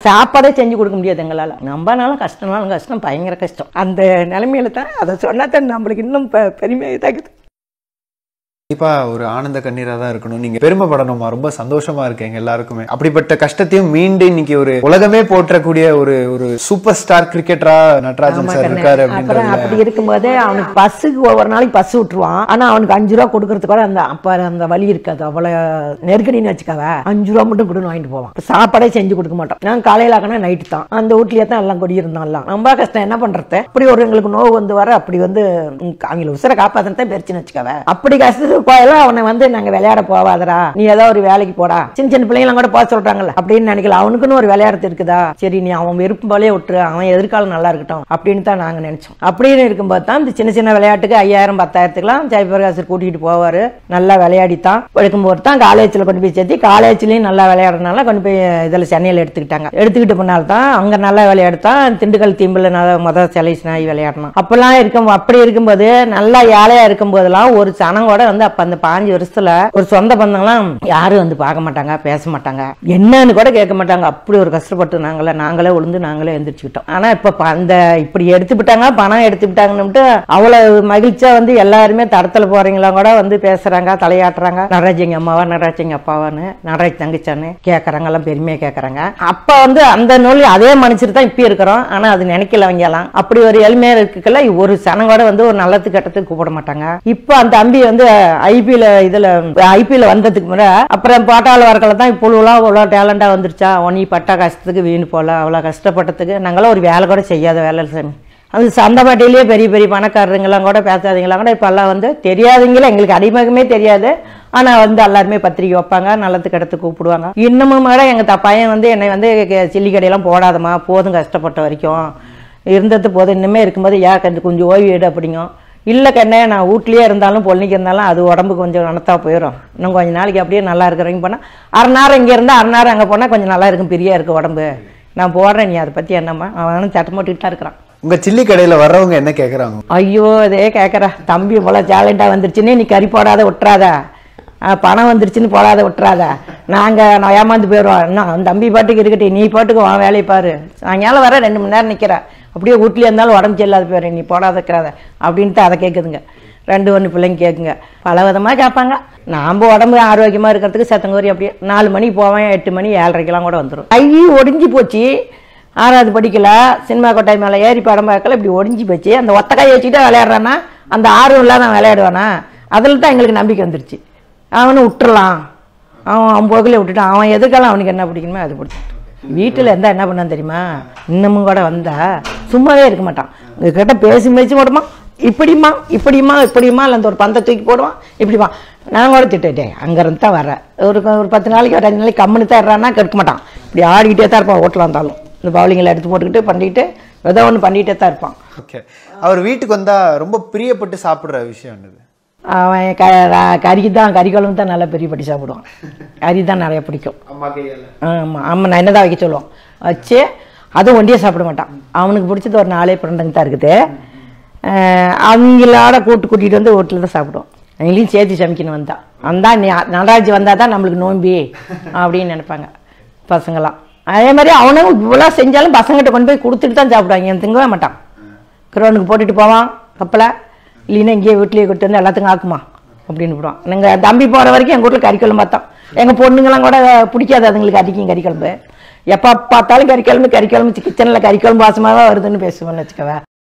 சாப்பாடே செஞ்சு கொடுக்க முடியாது எங்களால் நம்மனாலும் கஷ்டம்னாலும் கஷ்டம் பயங்கர கஷ்டம் அந்த நிலைமையில தான் அதை சொன்னா தான் நம்மளுக்கு இன்னும் பெ- பெருமை இதாகுது கண்டிப்பா ஒரு ஆனந்த கண்ணீரா தான் இருக்கணும் நீங்க பெருமைப்படணுமா ரொம்ப சந்தோஷமா இருக்கு எங்க எல்லாருக்குமே அப்படிப்பட்ட கஷ்டத்தையும் மீண்டு இன்னைக்கு ஒரு உலகமே போற்றக்கூடிய ஒரு ஒரு சூப்பர் ஸ்டார் கிரிக்கெட்டரா நட்ராஜன் சார் இருக்காரு அப்புறம் அப்படின்றதுல அப்படி இருக்கும்போதே அவனுக்கு பஸ்ஸுக்கு ஒவ்வொரு நாளைக்கு பஸ் விட்டுருவான் ஆனா அவனுக்கு அஞ்சு ரூபா கொடுக்கறதுக்கு கூட அந்த அப்ப அந்த வழி இருக்காது அவ்வளவு நெருக்கடின்னு வச்சுக்காவ அஞ்சு ரூபா மட்டும் கொடுன்னு வாங்கிட்டு போவான் இப்ப சாப்பாடே செஞ்சு கொடுக்க மாட்டோம் நான் காலையில ஆக்கணும் நைட்டு தான் அந்த வீட்லயே தான் எல்லாம் குடியிருந்தோம் எல்லாம் ரொம்ப கஷ்டம் என்ன பண்றது அப்படி ஒரு எங்களுக்கு நோவு வந்து வர அப்படி வந்து ம், அவங்கள உசுரை காப்பாத்தினதான் பெருச்சுன்னு வச்சுக்காவ அப்படி கஷ்டத்துக்கு போயெல்லாம் அவனை வந்து நாங்க விளையாட போவாதடா நீ ஏதோ ஒரு வேலைக்கு போடா சின்ன சின்ன பிள்ளைங்களாம் கூட போக சொல்றாங்கல்ல அப்படின்னு நினைக்கல அவனுக்குன்னு ஒரு விளையாடுறது இருக்குதா சரி நீ அவன் விருப்பம் போலே விட்டுரு அவன் எதிர்காலம் நல்லா இருக்கட்டும் அப்படின்னு தான் நாங்க நினைச்சோம் அப்படின்னு இருக்கும்போது தான் இந்த சின்ன சின்ன விளையாட்டுக்கு ஐயாயிரம் பத்தாயிரத்துக்குலாம் ஜெயபிரகாசர் கூட்டிகிட்டு போவாரு நல்லா விளையாடித்தான் எடுக்கும்போது தான் காலேஜில் கொண்டு போய் சேர்த்து காலேஜ்லயும் நல்லா விளையாடுறதுனால கொண்டு போய் இதில் சென்னையில் எடுத்துக்கிட்டாங்க எடுத்துக்கிட்டு போனால தான் அங்கே நல்லா விளையாடுத்தான் திண்டுக்கல் தீம்பில் நல்லா முதல் செலெக்ஷன் ஆகி விளையாடணும் அப்பெல்லாம் இருக்கும் அப்படி இருக்கும்போது நல்லா ஏழையா இருக்கும்போதெல்லாம் ஒரு சனங்கோட வந்து அப்ப அந்த பாஞ்சு வருஷத்துல ஒரு சொந்த பந்தங்களாம் யாரும் வந்து பார்க்க மாட்டாங்க பேச மாட்டாங்க என்னன்னு கூட கேட்க மாட்டாங்க அப்படி ஒரு கஷ்டப்பட்டு நாங்களே நாங்களே விழுந்து நாங்களே எந்திரிச்சுக்கிட்டோம் ஆனா இப்ப ப- அந்த இப்படி எடுத்துக்கிட்டாங்க பணம் எடுத்துக்கிட்டாங்கன்னுட்டு அவ்வளவு மகிழ்ச்சியா வந்து எல்லாருமே தடத்துல போறீங்களா கூட வந்து பேசுறாங்க தலையாட்டுறாங்க நடராஜ் எங்க அம்மாவா நடராஜ் எங்க அப்பாவான்னு நடராஜ் தங்கச்சான்னு கேட்கறாங்க எல்லாம் பெருமையா கேட்கறாங்க அப்ப வந்து அந்த நூல் அதே மனுஷர் தான் இப்ப இருக்கிறோம் ஆனா அது நினைக்கல அவங்க எல்லாம் அப்படி ஒரு எளிமையா இருக்குல்ல ஒரு சனங்கோட வந்து ஒரு நல்லது கெட்டத்துக்கு கூப்பிட மாட்டாங்க இப்போ அந்த தம்பி வந்து ஐபிஎல் இதுல ஐபிஎல் வந்ததுக்கு முன்னாடி அப்புறம் பாட்டாள வரக்கல தான் இப்பொழுதுலாம் அவ்வளோ டேலண்டா வந்துருச்சா நீ பட்டா கஷ்டத்துக்கு வீணு போல அவ்வளோ கஷ்டப்பட்டதுக்கு நாங்களாம் ஒரு வேலை கூட செய்யாத வேலை சாமி அது சந்தமாட்டிலேயே பெரிய பெரிய பணக்காரருங்கெல்லாம் கூட பேசாதீங்களாம் கூட இப்போ எல்லாம் வந்து தெரியாதவங்கள எங்களுக்கு அடிமகமே தெரியாது ஆனா வந்து எல்லாருமே பத்திரிக்கை வைப்பாங்க நல்லத்துக்கு இடத்து கூப்பிடுவாங்க இன்னமும் கூட எங்க த- பையன் வந்து என்னை வந்து கே- சில்லி கடையெல்லாம் போடாதம்மா போதும் கஷ்டப்பட்ட வரைக்கும் இருந்தது போதும் இன்னுமே இருக்கும்போது ஏன் கண்டு கொஞ்சம் ஓய்வு எடு அப்படிங்க இல்லை கண்ணே நான் வீட்லயே இருந்தாலும் பொண்ணுக்கு இருந்தாலும் அது உடம்பு கொஞ்சம் நனத்தா போயிடும் இன்னும் கொஞ்ச நாளைக்கு அப்படியே நல்லா இருக்கிறவங்க போனால் அரை நேரம் இங்கே இருந்தால் அரை நேரம் அங்கே போனால் கொஞ்சம் நல்லா இருக்கும் பிரியா இருக்கு உடம்பு நான் போடுறேன் நீ அதை பற்றி என்னம்மா அவனும் சட்டம் போட்டுக்கிட்டு தான் இருக்கிறான் உங்க சில்லி கடையில வர்றவங்க என்ன கேக்குறாங்க ஐயோ இதே கேட்குறா தம்பி போல டேலண்டாக வந்துருச்சுன்னு நீ கறி போடாத விட்டுறாத ஆ, பணம் வந்துருச்சுன்னு போடாத விட்டுறாத நாங்கள் நான் ஏமாந்து போயிடுவோம் என்ன அவன் தம்பி பாட்டுக்கு இருக்கட்டும் நீ பாட்டுக்கு உன் வேலையை பாரு சாயங்காலம் வர ரெண்டு மணி நேரம் நிற்கிறேன் அப்படியே வீட்லயே இருந்தாலும் உடம்பு செல்லாத போயிடுறேன் நீ போடாத இருக்கிறாத அப்படின்ட்டு அதை கேட்குதுங்க ரெண்டு ஒன்று பிள்ளைங்க கேட்குங்க பல விதமாக கேட்பாங்க நாம் உடம்பு ஆரோக்கியமாக இருக்கிறதுக்கு சத்தங்கோரி அப்படியே நாலு மணிக்கு போவேன் எட்டு மணி ஏழரைக்கெல்லாம் கூட வந்துடும் கை ஒடிஞ்சு போச்சு ஆறாவது படிக்கல சினிமா கொட்டாய் மேலே ஏறி படம் பார்க்கல இப்படி ஒடிஞ்சு போச்சு அந்த ஒத்த கையை வச்சுக்கிட்டே விளையாடுறானா அந்த ஆர்வம் இல்லாத அவன் விளையாடுவானா அதில் தான் எங்களுக்கு நம்பிக்கை வந்துருச்சு அவனை விட்டுறலாம் அவன் அவன் போக்கில் விட்டுட்டான் அவன் எதுக்கெல்லாம் அவனுக்கு என்ன பிடிக்கணுமோ அது பிடிச்சிட்டு வீட்டில் இருந்தால் என்ன பண்ணான் தெரியுமா இன்னமும் கூட வந்தா சும்மாவே இருக்க மாட்டான் உங்ககிட்ட பேசி பேசி போடுமா இப்படிம்மா இப்படிம்மா இப்படிம்மா இல்லை அந்த ஒரு பந்தை தூக்கி போடுவான் இப்படிமா நான் கூட திட்டுட்டேன் அங்கேருந்து தான் வரேன் ஒரு ஒரு பத்து நாளைக்கு ஒரு அஞ்சு நாளைக்கு கம்முன்னு தான் இருறான்னா கெடுக்க மாட்டான் இப்படி ஆடிக்கிட்டே தான் இருப்பான் ஓட்டில் வந்தாலும் இந்த பவுலிங்கில் எடுத்து போட்டுக்கிட்டு பண்ணிட்டு ஏதோ ஒன்று பண்ணிகிட்டே தான் இருப்பான் ஓகே அவர் வீட்டுக்கு வந்தா ரொம்ப பிரியப்பட்டு சாப்பிடுற விஷயம் என்னது அவன் க ர- கறி தான் கறி குழம்பு தான் நல்லா பெரிய பட்டி சாப்பிடுவான் கறி தான் நிறைய பிடிக்கும் அம்மா கையால ஆமாம் ஆமாம் நான் என்னதான் வைக்க சொல்லுவோம் வச்சு அதுவும் ஒண்டியே சாப்பிட மாட்டான் அவனுக்கு பிடிச்சது ஒரு நாலே பிறந்தங்க தான் இருக்குது அஹ் அவங்களோட கூட்டு கூட்டிகிட்டு வந்து வீட்டில் தான் சாப்பிடுவோம் அவங்களையும் சேர்த்து சமைக்கணும் வந்தா வந்தா நீ நடராஜ் வந்தால் தான் நம்மளுக்கு நோம்பி அப்படின்னு நினைப்பாங்க பசங்களாம் அதே மாதிரி அவனும் இவ்வளோ செஞ்சாலும் பசங்கிட்ட கொண்டு போய் கொடுத்துட்டு தான் சாப்பிடுவாங்க எனக்கு திங்கவே மாட்டான் கிரௌண்டுக்கு போட்டுட்டு போவான் கப்பலை இல்லைன்னா இங்கேயே வீட்லேயே கொண்டு வந்து எல்லாத்துக்கும் ஆக்குமா அப்படின்னு விடுவான் நாங்கள் தம்பி போகிற வரைக்கும் எங்கள் வீட்டில் கறிக்குழம்பு பார்த்தோம் எங்கள் பொண்ணுங்களாம் கூட பிடிக்காது அதுங்களுக்கு அதிகம் கறிக்குழம்பு எப்போ பார்த்தாலும் கறிக்குழம்பு கறிக்குழம்பு கிச்சனில் கறிக்குழம்பு வாசமாக தான் வருதுன்னு பேசுவேன்னு வச்சுக்கவே